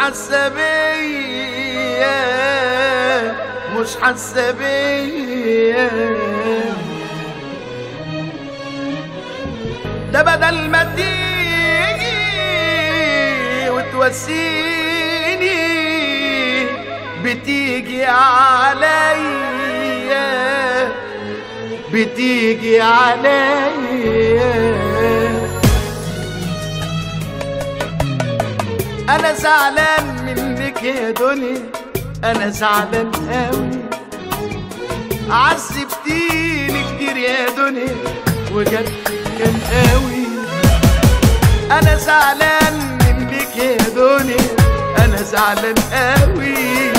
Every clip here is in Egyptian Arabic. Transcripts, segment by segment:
حاسه بيا مش حاسه بيا ده بدل ما تيجي وتواسيني بتيجي عليا بتيجي عليا انا زعلان منك يا دنيا انا زعلان قوي عذبتيني كتير يا دنيا وجرحك كان قوي انا زعلان منك يا دنيا انا زعلان قوي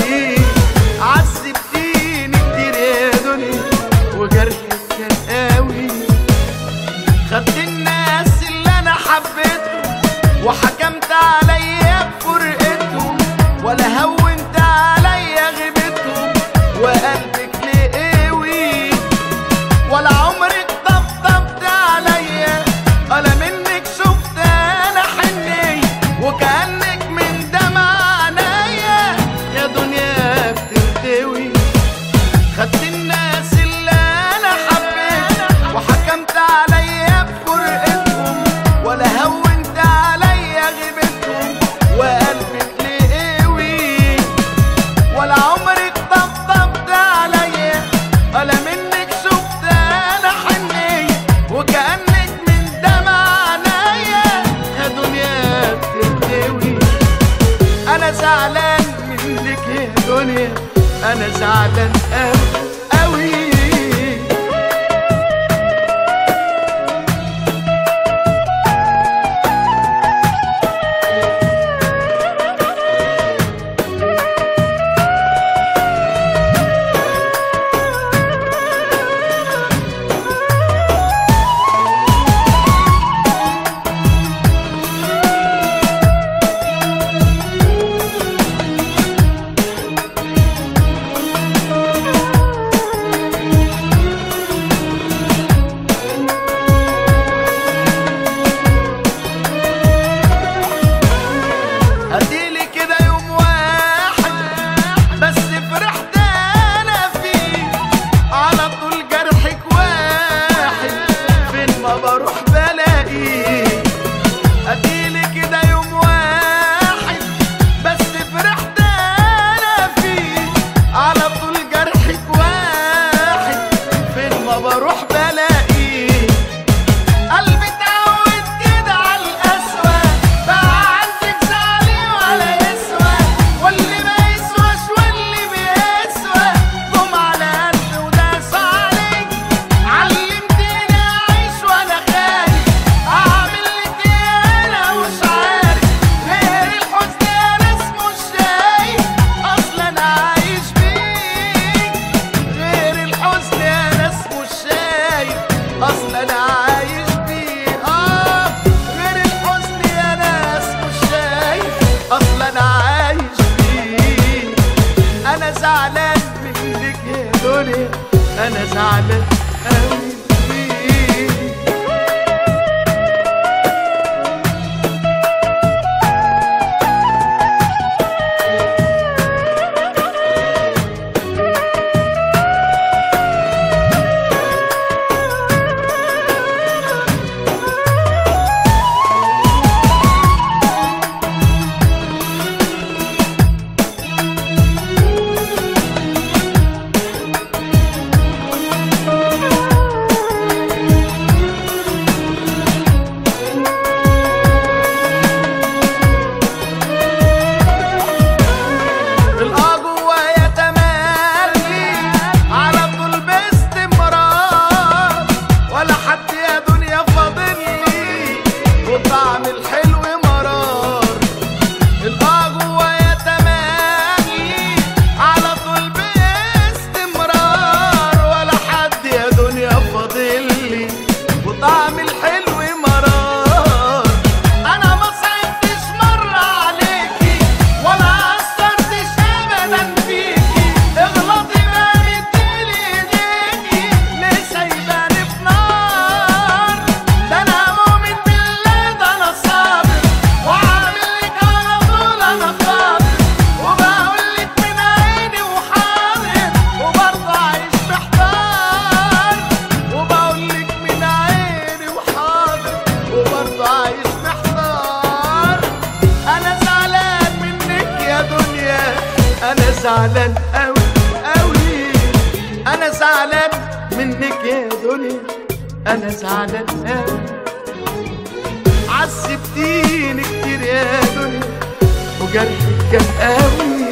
عذبتيني كتير يا دنيا وجرحك كان قوي خدت الناس اللي انا حبيتهم وحكمت عليا بفرقتهم ولا هونت عليا غيبتهم وقلبك لقوي ولا عمرك طبطبت عليا ولا منك شفت انا حني وكانك من دمع عينيا يا دنيا بترتوي خدت الناس اللي انا حبيتهم وحكمت عليا بفرقتهم ولا هونت عليا غيبتهم وقلبك لقوي ولا عمرك طبطبت عليا ولا منك شفت انا حني وكانك من دمع عينيا يا دنيا بترتوي انا زعلان منك يا دنيا انا زعلان قوي قوي اديلي كده يوم واحد بس فرحت انا فيه على طول جرحك واحد فين ما بروح بلاقيه اديلي كده يوم واحد بس فرحت انا فيه على طول جرحك واحد فين ما بروح بلاقيه قلبي اتعود كده على القسوة بقى عندك زعلي ولا يسوى واللي ما يسواش واللي بيسوى قوم على قد وداس عليك علمتني اعيش وانا خايف اعمل لك ايه انا مش عارف غير الحزن يا ناس مش شايف اصلا انا عايش بيك غير الحزن يا ناس مش شايف اصلا انا عايش بيه اه غير الحزن يا ناس مش شايف اصلا انا عايش بيه انا زعلان منك يا دنيا انا زعلان قوي بيه زعلان قوي قوي انا زعلان منك يا دنيا انا زعلان قوي عذبتيني كتير يا دنيا وجرحك كان قوي